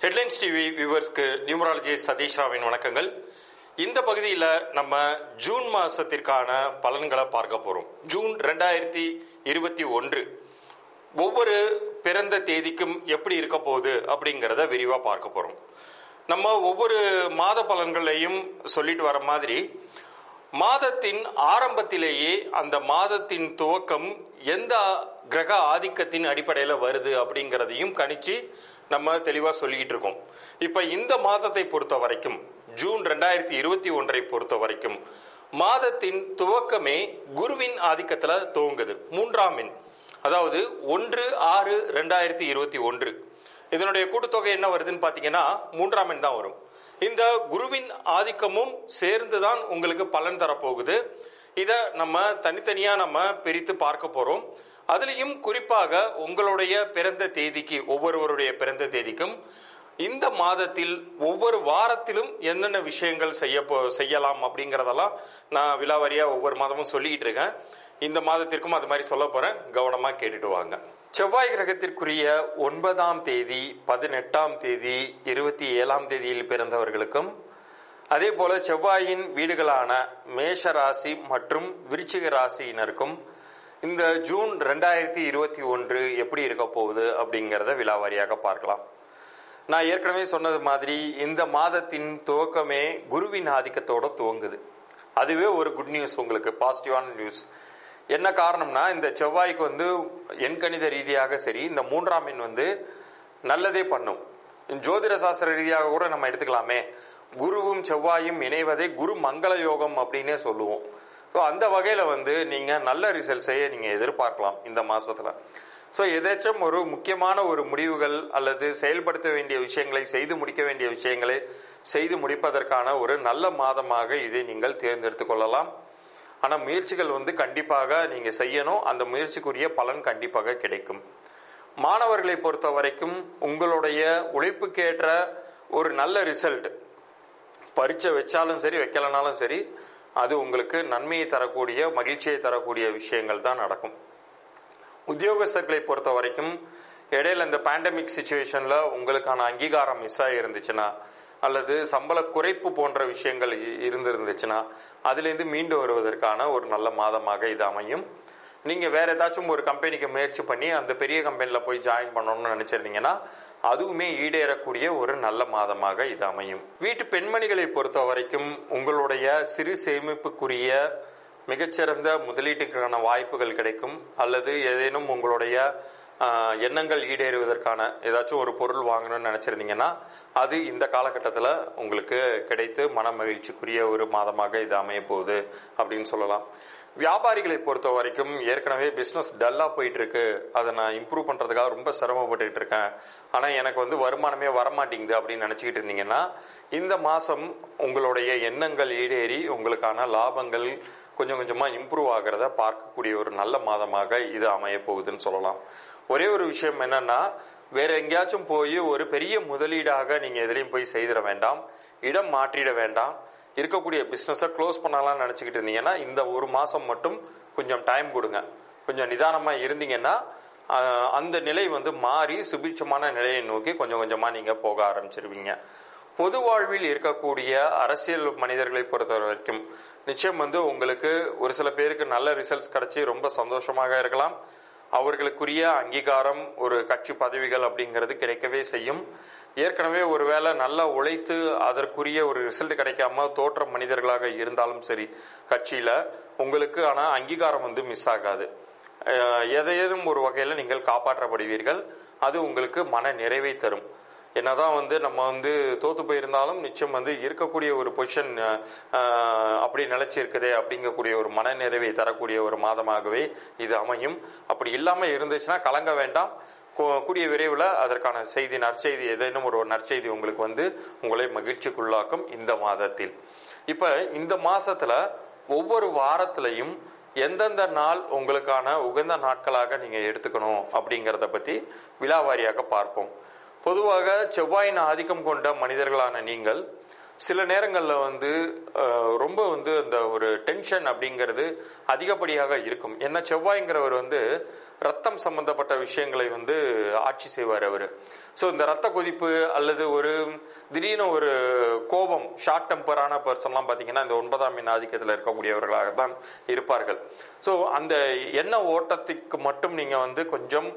headlines TV வியூவர்ஸ்க்கு numerology Satish ராவின் வணக்கங்கள் இந்த பகுதியில் நம்ம ஜூன் மாசத்திற்கான பலன்களை பார்க்க போறோம் ஜூன் ரெண்டாயிரத்தி இருபத்தி ஒன்று ஒவ்வொரு பிறந்த தேதிக்கும் எப்படி இருக்க போகுது அப்படிங்கிறத விரிவாக பார்க்க போறோம் நம்ம ஒவ்வொரு மாத பலன்களையும் சொல்லிட்டு வர மாதிரி மாதத்தின் ஆரம்பத்திலேயே அந்த மாதத்தின் துவக்கம் எந்த கிரக ஆதிக்கத்தின் அடிப்படையில் வருது அப்படிங்கிறதையும் கணிச்சு நம்ம தெளிவாக சொல்லிக்கிட்டு இருக்கோம் இப்போ இந்த மாதத்தை பொறுத்த வரைக்கும் ஜூன் ரெண்டாயிரத்தி இருபத்தி ஒன்றை பொறுத்த வரைக்கும் மாதத்தின் துவக்கமே குருவின் ஆதிக்கத்தில் துவங்குது மூன்றாம் எண் அதாவது ஒன்று ஆறு ரெண்டாயிரத்தி இருபத்தி ஒன்று இதனுடைய கூட்டுத்தொகை என்ன வருதுன்னு பார்த்தீங்கன்னா மூன்றாம் எண் தான் வரும் இந்த குருவின் ஆதிக்கமும் சேர்ந்து தான் உங்களுக்கு பலன் தரப்போகுது இதை நம்ம தனித்தனியாக நம்ம பிரித்து பார்க்க போகிறோம் அதுலேயும் குறிப்பாக உங்களுடைய பிறந்த தேதிக்கு ஒவ்வொருவருடைய பிறந்த தேதிக்கும் இந்த மாதத்தில் ஒவ்வொரு வாரத்திலும் என்னென்ன விஷயங்கள் செய்ய போ செய்யலாம் அப்படிங்கிறதெல்லாம் நான் விலாவாரியாக ஒவ்வொரு மாதமும் சொல்லிக்கிட்டு இருக்கேன் இந்த மாதத்திற்கும் அது மாதிரி சொல்ல போகிறேன் கவனமாக கேட்டுட்டு வாங்க செவ்வாய் கிரகத்திற்குரிய ஒன்பதாம் தேதி பதினெட்டாம் தேதி இருபத்தி ஏழாம் தேதியில் பிறந்தவர்களுக்கும் அதே போல செவ்வாயின் வீடுகளான மேஷ ராசி மற்றும் விருச்சிக ராசியினருக்கும் இந்த ஜூன் ரெண்டாயிரத்தி இருபத்தி ஒன்று எப்படி இருக்க போகுது அப்படிங்கிறத விலாவாரியாக பார்க்கலாம் நான் ஏற்கனவே சொன்னது மாதிரி இந்த மாதத்தின் துவக்கமே குருவின் ஆதிக்கத்தோட துவங்குது அதுவே ஒரு குட் நியூஸ் உங்களுக்கு பாசிட்டிவான நியூஸ் என்ன காரணம்னா இந்த செவ்வாய்க்கு வந்து எண்கணித ரீதியாக சரி இந்த மூன்றாம் எண் வந்து நல்லதே பண்ணும் ஜோதிட சாஸ்திர ரீதியாக கூட நம்ம எடுத்துக்கலாமே குருவும் செவ்வாயும் இணைவதை குரு மங்கள யோகம் அப்படின்னே சொல்லுவோம் ஸோ அந்த வகையில் வந்து நீங்கள் நல்ல ரிசல்ட்ஸையே நீங்கள் எதிர்பார்க்கலாம் இந்த மாதத்தில் ஸோ எதாச்சும் ஒரு முக்கியமான ஒரு முடிவுகள் அல்லது செயல்படுத்த வேண்டிய விஷயங்களை செய்து முடிக்க வேண்டிய விஷயங்களை செய்து முடிப்பதற்கான ஒரு நல்ல மாதமாக இதை நீங்கள் தேர்ந்தெடுத்து கொள்ளலாம் ஆனால் முயற்சிகள் வந்து கண்டிப்பாக நீங்கள் செய்யணும் அந்த முயற்சிக்குரிய பலன் கண்டிப்பாக கிடைக்கும் மாணவர்களை பொறுத்த வரைக்கும் உங்களுடைய உழைப்புக்கேற்ற ஒரு நல்ல ரிசல்ட் பரீட்சை வச்சாலும் சரி வைக்கலனாலும் சரி அது உங்களுக்கு நன்மையை தரக்கூடிய மகிழ்ச்சியை தரக்கூடிய விஷயங்கள் தான் நடக்கும் உத்தியோகஸ்தர்களை பொறுத்த வரைக்கும் இடையில இந்த பேண்டமிக் சுச்சுவேஷன்ல உங்களுக்கான அங்கீகாரம் மிஸ் ஆகி இருந்துச்சுன்னா அல்லது சம்பள குறைப்பு போன்ற விஷயங்கள் இருந்திருந்துச்சுன்னா அதுலேருந்து மீண்டு வருவதற்கான ஒரு நல்ல மாதமாக இது அமையும் நீங்கள் வேற ஏதாச்சும் ஒரு கம்பெனிக்கு முயற்சி பண்ணி அந்த பெரிய கம்பெனியில் போய் ஜாயின் பண்ணணும்னு நினச்சிருந்தீங்கன்னா அதுவுமே ஈடேறக்கூடிய ஒரு நல்ல மாதமாக இது அமையும் வீட்டு பெண்மணிகளை பொறுத்த வரைக்கும் உங்களுடைய சிறு சேமிப்புக்குரிய மிகச்சிறந்த முதலீட்டுக்கான வாய்ப்புகள் கிடைக்கும் அல்லது ஏதேனும் உங்களுடைய எண்ணங்கள் ஈடேறுவதற்கான ஏதாச்சும் ஒரு பொருள் வாங்கணும்னு நினச்சிருந்தீங்கன்னா அது இந்த காலகட்டத்தில் உங்களுக்கு கிடைத்து மன மகிழ்ச்சிக்குரிய ஒரு மாதமாக இது அமைய போகுது அப்படின்னு சொல்லலாம் வியாபாரிகளை பொறுத்த வரைக்கும் ஏற்கனவே பிஸ்னஸ் டல்லாக போயிட்டு இருக்கு அதை நான் இம்ப்ரூவ் பண்ணுறதுக்காக ரொம்ப சிரமப்பட்டுட்டு இருக்கேன் ஆனால் எனக்கு வந்து வருமானமே வரமாட்டேங்குது அப்படின்னு நினச்சிக்கிட்டு இருந்தீங்கன்னா இந்த மாதம் உங்களுடைய எண்ணங்கள் ஈடேறி உங்களுக்கான லாபங்கள் கொஞ்சம் கொஞ்சமாக இம்ப்ரூவ் ஆகிறத பார்க்கக்கூடிய ஒரு நல்ல மாதமாக இது அமைய போகுதுன்னு சொல்லலாம் ஒரே ஒரு விஷயம் என்னன்னா வேற எங்கேயாச்சும் போய் ஒரு பெரிய முதலீடாக நீங்கள் எதுலையும் போய் செய்திட வேண்டாம் இடம் மாற்றிட வேண்டாம் இருக்கக்கூடிய பிஸ்னஸை க்ளோஸ் பண்ணலாம்னு நினச்சிக்கிட்டு இருந்தீங்கன்னா இந்த ஒரு மாதம் மட்டும் கொஞ்சம் டைம் கொடுங்க கொஞ்சம் நிதானமாக இருந்தீங்கன்னா அந்த நிலை வந்து மாறி சுபிட்சமான நிலையை நோக்கி கொஞ்சம் கொஞ்சமாக நீங்கள் போக ஆரம்பிச்சிருவீங்க பொது வாழ்வில் இருக்கக்கூடிய அரசியல் மனிதர்களை பொறுத்த வரைக்கும் நிச்சயம் வந்து உங்களுக்கு ஒரு சில பேருக்கு நல்ல ரிசல்ட்ஸ் கிடைச்சி ரொம்ப சந்தோஷமாக இருக்கலாம் அவர்களுக்குரிய அங்கீகாரம் ஒரு கட்சி பதவிகள் அப்படிங்கிறது கிடைக்கவே செய்யும் ஏற்கனவே ஒருவேளை நல்லா உழைத்து அதற்குரிய ஒரு ரிசல்ட் கிடைக்காம தோற்ற மனிதர்களாக இருந்தாலும் சரி கட்சியில உங்களுக்கு ஆனால் அங்கீகாரம் வந்து மிஸ் ஆகாது எதையும் ஒரு வகையில் நீங்கள் காப்பாற்றப்படுவீர்கள் அது உங்களுக்கு மன நிறைவை தரும் என்னதான் வந்து நம்ம வந்து தோத்து போயிருந்தாலும் நிச்சயம் வந்து இருக்கக்கூடிய ஒரு பொசிஷன் அப்படி நிலைச்சி இருக்குதே அப்படிங்கக்கூடிய ஒரு மன நிறைவை தரக்கூடிய ஒரு மாதமாகவே இது அமையும் அப்படி இல்லாமல் இருந்துச்சுன்னா கலங்க வேண்டாம் கூடிய விரைவில் அதற்கான செய்தி நற்செய்தி ஏதேனும் ஒரு நற்செய்தி உங்களுக்கு வந்து உங்களை மகிழ்ச்சிக்குள்ளாக்கும் இந்த மாதத்தில் இப்போ இந்த மாசத்துல ஒவ்வொரு வாரத்திலையும் எந்தெந்த நாள் உங்களுக்கான உகந்த நாட்களாக நீங்க எடுத்துக்கணும் அப்படிங்கிறத பத்தி விலாவாரியாக பார்ப்போம் பொதுவாக செவ்வாயின் ஆதிக்கம் கொண்ட மனிதர்களான நீங்கள் சில நேரங்களில் வந்து அஹ், ரொம்ப வந்து அந்த ஒரு டென்ஷன் அப்படிங்கிறது அதிகப்படியாக இருக்கும் ஏன்னா செவ்வாய்ங்கிறவர் வந்து ரத்தம் சம்பந்தப்பட்ட விஷயங்களை வந்து ஆட்சி செய்வார் அவர் ஸோ இந்த ரத்த கொதிப்பு அல்லது ஒரு திடீர்னு ஒரு கோபம் ஷார்ட் டெம்பரான பர்சன்லாம் பார்த்தீங்கன்னா இந்த ஒன்பதாம் எண் ஆதிக்கத்தில் இருக்கக்கூடியவர்களாக தான் இருப்பார்கள் ஸோ அந்த எண்ண ஓட்டத்துக்கு மட்டும் நீங்கள் வந்து கொஞ்சம்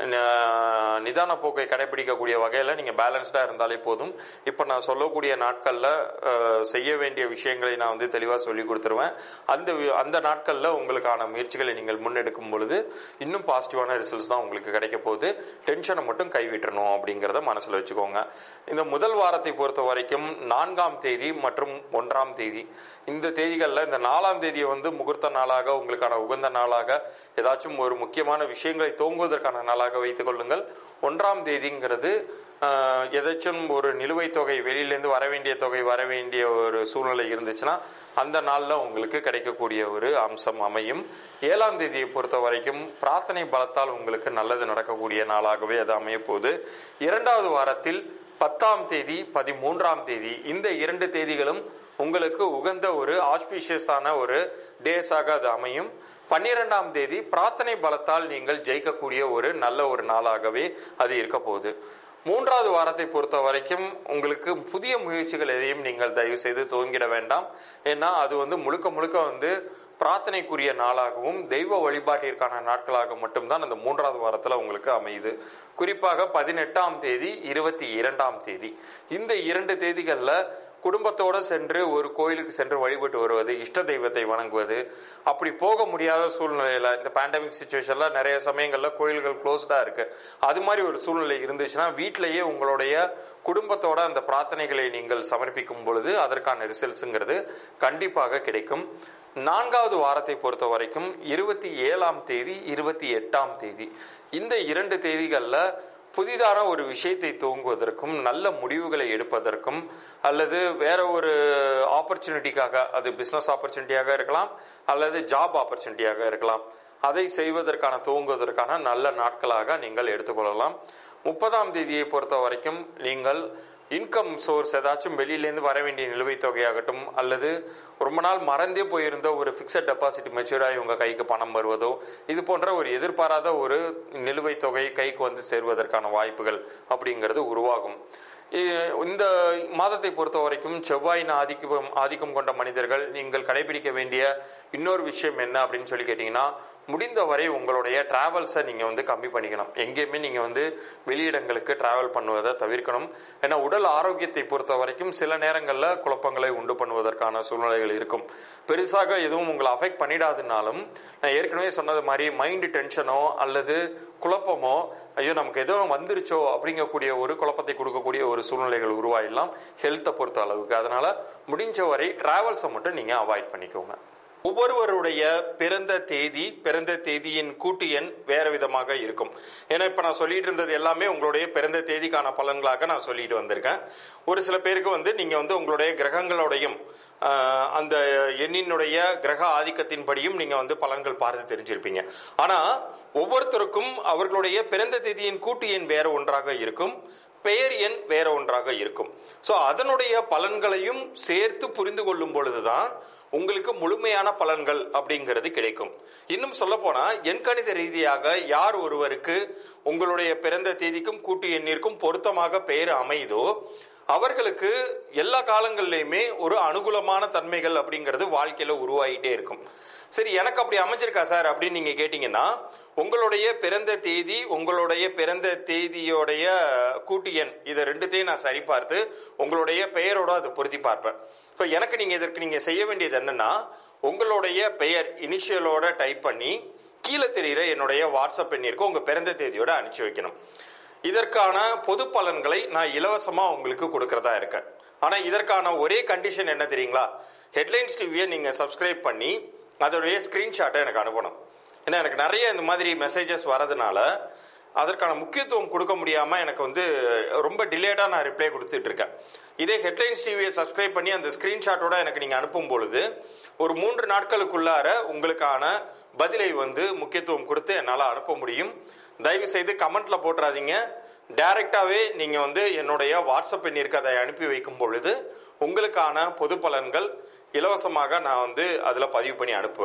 ந- நிதான போக்கை கடைபிடிக்கக்கூடிய வகையில் நீங்கள் பேலன்ஸ்டாக இருந்தாலே போதும் இப்போ நான் சொல்லக்கூடிய நாட்களில் செய்ய வேண்டிய விஷயங்களை நான் வந்து தெளிவாக சொல்லி கொடுத்துருவேன் அந்த வி- அந்த நாட்களில் உங்களுக்கான முயற்சிகளை நீங்கள் முன்னெடுக்கும் பொழுது இன்னும் பாசிட்டிவான ரிசல்ட்ஸ் தான் உங்களுக்கு கிடைக்க போகுது டென்ஷனை மட்டும் கைவிட்டணும் அப்படிங்கிறத மனசில் வச்சுக்கோங்க இந்த முதல் வாரத்தை பொறுத்த வரைக்கும் நான்காம் தேதி மற்றும் ஒன்றாம் தேதி இந்த தேதிகளில் இந்த நாலாம் தேதியை வந்து முகூர்த்த நாளாக உங்களுக்கான உகந்த நாளாக ஏதாச்சும் ஒரு முக்கியமான விஷயங்களை துவங்குவதற்கான நாளாக வைத்துக் கொள்ளுங்கள் ஒன்றாம் தேதிங்கிறது ஆஹ், எதாச்சும் ஒரு நிலுவைத் தொகை வெளியிலேருந்து வர வேண்டிய தொகை வர வேண்டிய ஒரு சூழ்நிலை இருந்துச்சுன்னா அந்த நாளில் உங்களுக்கு கிடைக்கக்கூடிய ஒரு அம்சம் அமையும் ஏழாம் தேதியை பொறுத்த வரைக்கும் பிரார்த்தனை பலத்தால் உங்களுக்கு நல்லது நடக்கக்கூடிய நாளாகவே அது அமைய போகுது இரண்டாவது வாரத்தில் பத்தாம் தேதி பதிமூன்றாம் தேதி இந்த இரண்டு தேதிகளும் உங்களுக்கு உகந்த ஒரு ஆஸ்பீஷியஸான ஒரு டேஸாக அது அமையும் பன்னிரெண்டாம் தேதி பிரார்த்தனை பலத்தால் நீங்கள் ஜெயிக்கக்கூடிய ஒரு நல்ல ஒரு நாளாகவே அது இருக்க போகுது மூன்றாவது வாரத்தை பொறுத்த வரைக்கும் உங்களுக்கு புதிய முயற்சிகள் எதையும் நீங்கள் தயவு செய்து துவங்கிட வேண்டாம் ஏன்னா அது வந்து முழுக்க முழுக்க வந்து பிரார்த்தனைக்குரிய நாளாகவும் தெய்வ வழிபாட்டிற்கான நாட்களாக மட்டும்தான் அந்த மூன்றாவது வாரத்தில் உங்களுக்கு அமையுது குறிப்பாக பதினெட்டாம் தேதி இருபத்தி இரண்டாம் தேதி இந்த இரண்டு தேதிகளில் குடும்பத்தோட சென்று ஒரு கோயிலுக்கு சென்று வழிபட்டு வருவது இஷ்ட தெய்வத்தை வணங்குவது அப்படி போக முடியாத சூழ்நிலையில இந்த பேண்டமிக் சுச்சுவேஷன்ல நிறைய சமயங்கள்ல கோயில்கள் க்ளோஸ்டா இருக்கு அது மாதிரி ஒரு சூழ்நிலை இருந்துச்சுன்னா வீட்டிலேயே உங்களுடைய குடும்பத்தோட அந்த பிரார்த்தனைகளை நீங்கள் சமர்ப்பிக்கும் பொழுது அதற்கான ரிசல்ட்ஸுங்கிறது கண்டிப்பாக கிடைக்கும் நான்காவது வாரத்தை பொறுத்த வரைக்கும் இருபத்தி ஏழாம் தேதி இருபத்தி எட்டாம் தேதி இந்த இரண்டு தேதிகளில் புதிதான ஒரு விஷயத்தை துவங்குவதற்கும் நல்ல முடிவுகளை எடுப்பதற்கும் அல்லது வேற ஒரு ஆப்பர்ச்சுனிட்டிக்காக அது பிசினஸ் ஆப்பர்ச்சுனிட்டியாக இருக்கலாம் அல்லது ஜாப் ஆப்பர்ச்சுனிட்டியாக இருக்கலாம் அதை செய்வதற்கான துவங்குவதற்கான நல்ல நாட்களாக நீங்கள் எடுத்துக்கொள்ளலாம் முப்பதாம் தேதியை பொறுத்த வரைக்கும் நீங்கள் இன்கம் சோர்ஸ் ஏதாச்சும் வெளியிலேருந்து வர வேண்டிய நிலுவைத் தொகையாகட்டும் அல்லது ரொம்ப நாள் மறந்தே போயிருந்த ஒரு ஃபிக்ஸட் டெபாசிட் மெச்சூராகி உங்கள் கைக்கு பணம் வருவதோ இது போன்ற ஒரு எதிர்பாராத ஒரு நிலுவைத் தொகை கைக்கு வந்து சேர்வதற்கான வாய்ப்புகள் அப்படிங்கிறது உருவாகும் இ- இந்த மாதத்தை பொறுத்த வரைக்கும் செவ்வாயின் ஆதிக்கம் ஆதிக்கம் கொண்ட மனிதர்கள் நீங்கள் கடைபிடிக்க வேண்டிய இன்னொரு விஷயம் என்ன அப்படின்னு சொல்லி கேட்டிங்கன்னா முடிந்தவரை உங்களுடைய டிராவல்ஸை நீங்கள் வந்து கம்மி பண்ணிக்கணும் எங்கேயுமே நீங்கள் வந்து வெளியிடங்களுக்கு டிராவல் பண்ணுவதை தவிர்க்கணும் ஏன்னா உடல் ஆரோக்கியத்தை பொறுத்த வரைக்கும் சில நேரங்களில் குழப்பங்களை உண்டு பண்ணுவதற்கான சூழ்நிலைகள் இருக்கும் பெருசாக எதுவும் உங்களை அஃபெக்ட் பண்ணிடாதுனாலும் நான் ஏற்கனவே சொன்னது மாதிரி மைண்டு டென்ஷனோ அல்லது குழப்பமோ ஐயோ நமக்கு ஏதோ வந்துருச்சோ அப்படிங்கக்கூடிய ஒரு குழப்பத்தை கொடுக்கக்கூடிய ஒரு சூழ்நிலைகள் உருவாயிடலாம் ஹெல்த்தை பொறுத்த அளவுக்கு அதனால முடிஞ்ச வரை டிராவல்ஸை மட்டும் நீங்கள் அவாய்ட் பண்ணிக்கோங்க ஒவ்வொருவருடைய பிறந்த தேதி பிறந்த தேதியின் கூட்டு எண் வேற விதமாக இருக்கும் ஏன்னா இப்ப நான் சொல்லிட்டு இருந்தது எல்லாமே உங்களுடைய பிறந்த தேதிக்கான பலன்களாக நான் சொல்லிட்டு வந்திருக்கேன் ஒரு சில பேருக்கு வந்து நீங்க வந்து உங்களுடைய கிரகங்களோடையும் ஆஹ், அந்த எண்ணினுடைய கிரக ஆதிக்கத்தின்படியும் நீங்க வந்து பலன்கள் பார்த்து தெரிஞ்சிருப்பீங்க ஆனா ஒவ்வொருத்தருக்கும் அவர்களுடைய பிறந்த தேதியின் கூட்டு எண் வேற ஒன்றாக இருக்கும் பெயர் எண் வேற ஒன்றாக இருக்கும் ஸோ அதனுடைய பலன்களையும் சேர்த்து புரிந்து கொள்ளும் பொழுதுதான் உங்களுக்கு முழுமையான பலன்கள் அப்படிங்கிறது கிடைக்கும் இன்னும் சொல்ல போனா எண்கணித ரீதியாக யார் ஒருவருக்கு உங்களுடைய பிறந்த தேதிக்கும் கூட்டு எண்ணிற்கும் பொருத்தமாக பெயர் அமையுதோ அவர்களுக்கு எல்லா காலங்கள்லையுமே ஒரு அனுகூலமான தன்மைகள் அப்படிங்கிறது வாழ்க்கையில உருவாகிட்டே இருக்கும் சரி எனக்கு அப்படி அமைஞ்சிருக்கா சார் அப்படின்னு நீங்க கேட்டீங்கன்னா உங்களுடைய பிறந்த தேதி உங்களுடைய பிறந்த தேதியோடைய கூட்டு எண் இதை ரெண்டுத்தையும் நான் சரிபார்த்து உங்களுடைய பெயரோட அதை பொருத்தி பார்ப்பேன் இப்போ எனக்கு நீங்க இதற்கு நீங்க செய்ய வேண்டியது என்னன்னா உங்களுடைய பெயர் இனிஷியலோட டைப் பண்ணி கீழே தெரிகிற என்னுடைய வாட்ஸ்அப் எண்ணிற்கு உங்க பிறந்த தேதியோட அனுப்பிச்சு வைக்கணும் இதற்கான பொது பலன்களை நான் இலவசமா உங்களுக்கு கொடுக்கறதா இருக்கேன் ஆனா இதற்கான ஒரே கண்டிஷன் என்ன தெரியுங்களா ஹெட்லைன்ஸ் டிவியை நீங்க சப்ஸ்கிரைப் பண்ணி அதோடைய ஸ்கிரீன்ஷாட்டை எனக்கு அனுப்பணும் ஏன்னா எனக்கு நிறைய இந்த மாதிரி மெசேஜஸ் வரதுனால அதற்கான முக்கியத்துவம் கொடுக்க முடியாம எனக்கு வந்து ரொம்ப டிலேடா நான் ரிப்ளை கொடுத்துட்டு இருக்கேன் இதே ஹெட்லைன்ஸ் டிவியை சப்ஸ்கிரைப் பண்ணி அந்த ஸ்கிரீன்ஷாட்டோட எனக்கு நீங்க அனுப்பும் பொழுது ஒரு மூன்று நாட்களுக்குள்ளார உங்களுக்கான பதிலை வந்து முக்கியத்துவம் கொடுத்து என்னால் அனுப்ப முடியும் தயவு செய்து கமெண்ட்ல போட்டுறாதீங்க டைரக்டாவே நீங்க வந்து என்னுடைய வாட்ஸ்அப் எண்ணிற்கு அதை அனுப்பி வைக்கும் பொழுது உங்களுக்கான பொது பலன்கள் இலவசமாக நான் வந்து அதில் பதிவு பண்ணி அனுப்புவேன்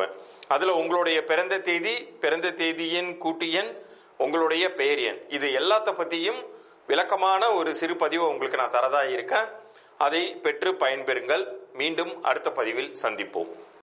அதுல உங்களுடைய பிறந்த தேதி பிறந்த தேதியின் கூட்டு எண் உங்களுடைய பெயர் எண் இது எல்லாத்த பத்தியும் விளக்கமான ஒரு சிறு பதிவை உங்களுக்கு நான் தரதா இருக்கேன் அதை பெற்று பயன்பெறுங்கள் மீண்டும் அடுத்த பதிவில் சந்திப்போம்